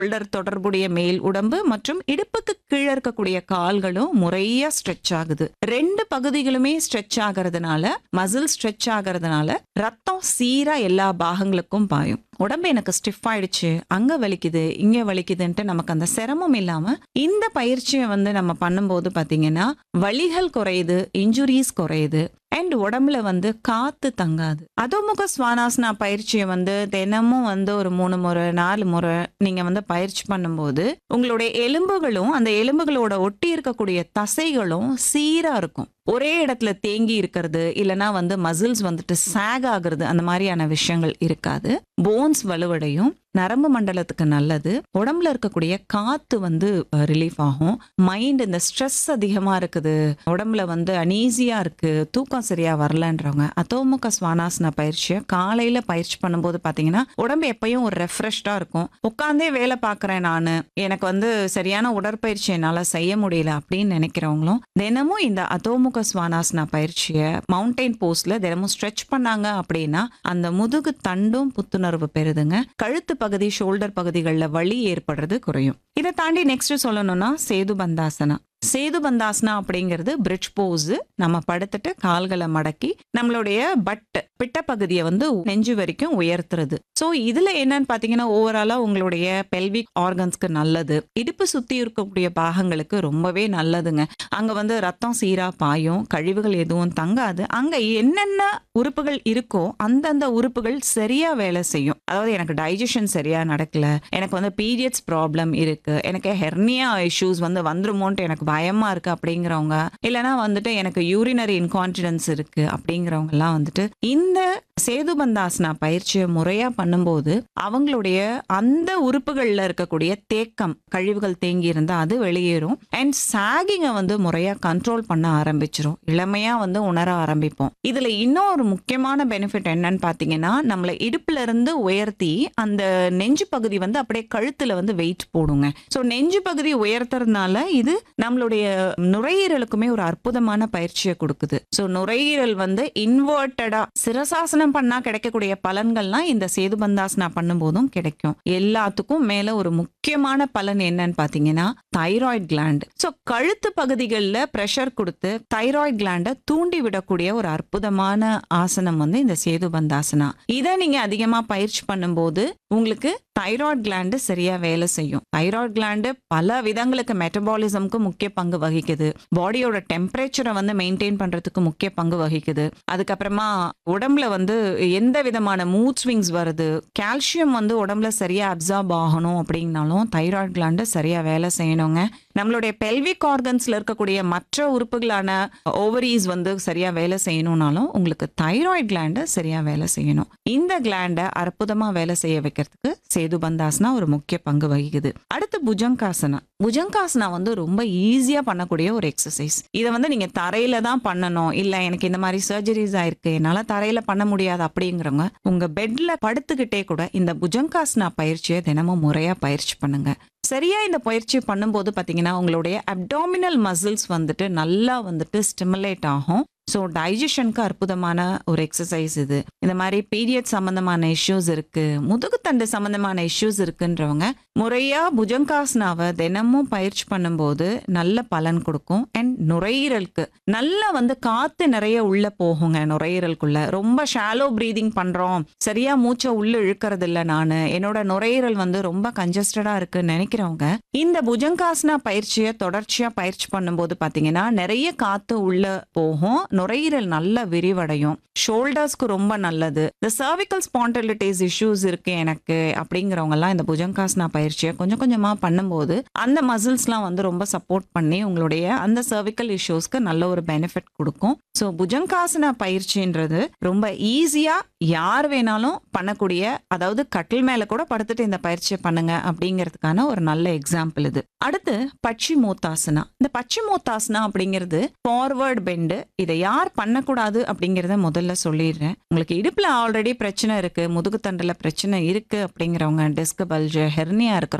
shoulder தொடர்புடைய மேல் உடம்பு மற்றும் இடுப்புக்கு கீழே இருக்கக்கூடிய கால்களும் முறையா ஸ்ட்ரெச் ஆகுது ரெண்டு பகுதிகளுமே ஸ்ட்ரெச் ஆகிறதுனால மசில் ஸ்ட்ரெச் ஆகிறதுனால ரத்தம் சீரா எல்லா பாகங்களுக்கும் பாயும் உடம்பு எனக்கு ஸ்டிஃப் ஆயிடுச்சு அங்க வலிக்குது இங்க வலிக்குதுன்ட்டு நமக்கு அந்த சிரமம் இல்லாம இந்த பயிற்சியை வந்து நம்ம பண்ணும்போது பாத்தீங்கன்னா வலிகள் குறையுது இன்ஜுரிஸ் குறையுது அண்ட் உடம்புல வந்து காத்து தங்காது அதோமுக ஸ்வானாசனா பயிற்சியை வந்து தினமும் வந்து ஒரு மூணு முறை நாலு முறை நீங்க வந்து பயிற்சி பண்ணும்போது உங்களுடைய எலும்புகளும் அந்த எலும்புகளோட ஒட்டி இருக்கக்கூடிய தசைகளும் சீரா இருக்கும் ஒரே இடத்துல தேங்கி இருக்கிறது இல்லனா வந்து மசில்ஸ் வந்துட்டு சாக் ஆகுறது அந்த மாதிரியான விஷயங்கள் இருக்காது போன்ஸ் வலுவடையும் நரம்பு மண்டலத்துக்கு நல்லது உடம்புல இருக்கக்கூடிய காத்து வந்து ரிலீஃப் ஆகும் மைண்ட் இந்த ஸ்ட்ரெஸ் அதிகமா இருக்குது உடம்புல வந்து அனீசியா இருக்கு தூக்கம் சரியா வரலன்றவங்க அத்தோமுக ஸ்வானாசன பயிற்சியை காலையில பயிற்சி பண்ணும்போது பாத்தீங்கன்னா உடம்பு எப்பயும் ஒரு ரெஃப்ரெஷ்டா இருக்கும் உட்காந்தே வேலை பார்க்கறேன் நானு எனக்கு வந்து சரியான உடற்பயிற்சி என்னால செய்ய முடியல அப்படின்னு நினைக்கிறவங்களும் தினமும் இந்த அதோமுக ஸ்வானாசனா பயிற்சியை மவுண்டைன் போஸ்ட்ல தினமும் ஸ்ட்ரெச் பண்ணாங்க அப்படின்னா அந்த முதுகு தண்டும் புத்துணர்வு பெறுதுங்க கழுத்து பகுதி ஷோல்டர் பகுதிகளில் வலி ஏற்படுறது குறையும் இதை தாண்டி நெக்ஸ்ட் சொல்லணும்னா சேது பந்தாசனா சேது பந்தாசனா அப்படிங்கிறது பிரிட்ஜ் போஸ் நம்ம படுத்துட்டு கால்களை மடக்கி நம்மளுடைய பட் பிட்ட பகுதியை வந்து நெஞ்சு வரைக்கும் உயர்த்துறது ஸோ இதுல என்னன்னு பாத்தீங்கன்னா ஓவராலா உங்களுடைய பெல்விக் ஆர்கன்ஸ்க்கு நல்லது இடுப்பு சுத்தி இருக்கக்கூடிய பாகங்களுக்கு ரொம்பவே நல்லதுங்க அங்க வந்து ரத்தம் சீரா பாயும் கழிவுகள் எதுவும் தங்காது அங்க என்னென்ன உறுப்புகள் இருக்கோ அந்தந்த உறுப்புகள் சரியா வேலை செய்யும் அதாவது எனக்கு டைஜஷன் சரியா நடக்கல எனக்கு வந்து பீரியட்ஸ் ப்ராப்ளம் இருக்கு எனக்கு ஹெர்னியா இஷ்யூஸ் வந்து வந்துருமோன்ட்டு எனக்கு பயமா இருக்கு அப்படிங்கிறவங்க இல்லைன்னா வந்துட்டு எனக்கு யூரினரி இன்கான்டிடன்ஸ் இருக்கு அப்படிங்கிறவங்க எல்லாம் வந்துட்டு இந்த சேதுபந்தாசனா பயிற்சியை முறையா பண்ணும்போது அவங்களுடைய அந்த உறுப்புகள்ல இருக்கக்கூடிய தேக்கம் கழிவுகள் தேங்கி இருந்தா அது வெளியேறும் அண்ட் சாகிங்க வந்து முறையா கண்ட்ரோல் பண்ண ஆரம்பிச்சிரும் இளமையா வந்து உணர ஆரம்பிப்போம் இதுல இன்னும் ஒரு முக்கியமான பெனிஃபிட் என்னன்னு பாத்தீங்கன்னா நம்மளை இடுப்புல இருந்து உயர்த்தி அந்த நெஞ்சு பகுதி வந்து அப்படியே கழுத்துல வந்து வெயிட் போடுங்க ஸோ நெஞ்சு பகுதி உயர்த்துறதுனால இது நம்மளுடைய நுரையீரலுக்குமே ஒரு அற்புதமான பயிற்சியை கொடுக்குது ஸோ நுரையீரல் வந்து இன்வெர்டடா சிரசாசனம் பண்ணா கிடைக்கக்கூடிய பலன்கள்லாம் இந்த சேதுபந்தாசனா பண்ணும்போதும் கிடைக்கும் எல்லாத்துக்கும் மேல ஒரு முக்கியமான பலன் என்னன்னு பாத்தீங்கன்னா தைராய்டு கிளாண்ட் ஸோ கழுத்து பகுதிகளில் ப்ரெஷர் கொடுத்து தைராய்டு கிளாண்டை தூண்டி விடக்கூடிய ஒரு அற்புதமான ஆசனம் வந்து இந்த சேதுபந்தாசனா இதை நீங்க அதிகமா பயிற்சி பண்ணும்போது உங்களுக்கு தைராய்டு கிளாண்டு சரியா வேலை செய்யும் தைராய்டு கிளாண்டு பல விதங்களுக்கு மெட்டபாலிசம்க்கு முக்கிய பங்கு வகிக்குது பாடியோட டெம்பரேச்சரை வந்து மெயின்டைன் பண்றதுக்கு முக்கிய பங்கு வகிக்குது அதுக்கப்புறமா உடம்புல வந்து எந்த விதமான மூட் ஸ்விங்ஸ் வருது கால்சியம் வந்து உடம்புல சரியா அப்சார்ப் ஆகணும் அப்படின்னாலும் தைராய்டு கிளாண்டு சரியா வேலை செய்யணுங்க நம்மளுடைய பெல்விக் ஆர்கன்ஸ்ல இருக்கக்கூடிய மற்ற உறுப்புகளான ஓவரீஸ் வந்து சரியா வேலை செய்யணும்னாலும் உங்களுக்கு தைராய்டு கிளாண்டை சரியா வேலை செய்யணும் இந்த கிளாண்டை அற்புதமா வேலை செய்ய வைக்கிறதுக்கு சேதுபந்தாசனா ஒரு முக்கிய பங்கு வகிக்குது அடுத்து புஜங்காசனா புஜங்காசனா வந்து ரொம்ப ஈஸியா பண்ணக்கூடிய ஒரு எக்ஸசைஸ் இதை வந்து நீங்க தரையில தான் பண்ணணும் இல்ல எனக்கு இந்த மாதிரி சர்ஜரிஸ் ஆயிருக்கு என்னால தரையில பண்ண முடியாது அப்படிங்கிறவங்க உங்க பெட்ல படுத்துக்கிட்டே கூட இந்த புஜங்காசனா பயிற்சியை தினமும் முறையா பயிற்சி பண்ணுங்க சரியா இந்த பயிற்சி பண்ணும்போது பாத்தீங்கன்னா உங்களுடைய அப்டாமினல் மசில்ஸ் வந்துட்டு நல்லா வந்துட்டு ஸ்டிமுலேட் ஆகும் ஸோ டைஜஷனுக்கு அற்புதமான ஒரு எக்ஸசைஸ் இது இந்த மாதிரி பீரியட் சம்பந்தமான இஷ்யூஸ் இருக்கு முதுகுத்தண்டு சம்பந்தமான இஷ்யூஸ் இருக்குன்றவங்க முறையா புஜங்காசனாவை தினமும் பயிற்சி பண்ணும்போது நல்ல பலன் கொடுக்கும் அண்ட் நுரையீரலுக்கு நல்லா வந்து காத்து நிறைய உள்ள போகுங்க நுரையீரலுக்குள்ள ரொம்ப ஷாலோ ப்ரீதிங் பண்றோம் சரியா மூச்சை உள்ள இழுக்கிறது இல்லை நான் என்னோட நுரையீரல் வந்து ரொம்ப கன்ஜஸ்டடா இருக்குன்னு நினைக்கிறவங்க இந்த புஜங்காசனா பயிற்சியை தொடர்ச்சியா பயிற்சி பண்ணும்போது பாத்தீங்கன்னா நிறைய காத்து உள்ள போகும் நுரையீரல் நல்லா விரிவடையும் ஷோல்டர்ஸ்க்கு ரொம்ப நல்லது இந்த சர்விக்கல் ஸ்பாண்டிலிட்டிஸ் இஷ்யூஸ் இருக்கு எனக்கு அப்படிங்கிறவங்க எல்லாம் இந்த புஜங்காசனா பயிற்சியை கொஞ்சம் கொஞ்சமா பண்ணும்போது அந்த மசில்ஸ்லாம் வந்து ரொம்ப சப்போர்ட் பண்ணி உங்களுடைய அந்த சர்விக்கல் இஷ்யூஸ்க்கு நல்ல ஒரு பெனிஃபிட் கொடுக்கும் ஸோ புஜங்காசனா பயிற்சின்றது ரொம்ப ஈஸியா யார் வேணாலும் பண்ணக்கூடிய அதாவது கட்டில் மேல கூட படுத்துட்டு இந்த பயிற்சியை பண்ணுங்க அப்படிங்கிறதுக்கான ஒரு நல்ல எக்ஸாம்பிள் இது அடுத்து பச்சி மூத்தாசனா இந்த பச்சி மூத்தாசனா அப்படிங்கிறது ஃபார்வர்ட் பெண்டு இதை யார் பண்ணக்கூடாது அப்படிங்கிறத முதல்ல சொல்லிடுறேன் உங்களுக்கு இடுப்புல ஆல்ரெடி பிரச்சனை இருக்கு முதுகுத்தண்டுல பிரச்சனை இருக்கு அப்படிங்கிறவங்க டெஸ்க் பல்ஜ் ஹெர்னியா இருக்கிறவங்க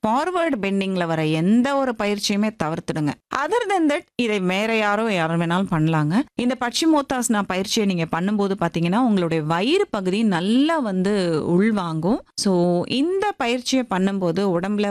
ஃபார்வர்டு பெண்டிங்ல வர எந்த ஒரு பயிற்சியுமே தவிர்த்துடுங்க அதர் தென் தட் இதை வேற யாரோ யாரும் வேணாலும் பண்ணலாங்க இந்த பட்சிமோத்தாசனா பயிற்சியை நீங்க பண்ணும்போது பாத்தீங்கன்னா உங்களுடைய வயிறு பகுதி நல்லா வந்து உள்வாங்கும் ஸோ இந்த பயிற்சியை பண்ணும்போது உடம்புல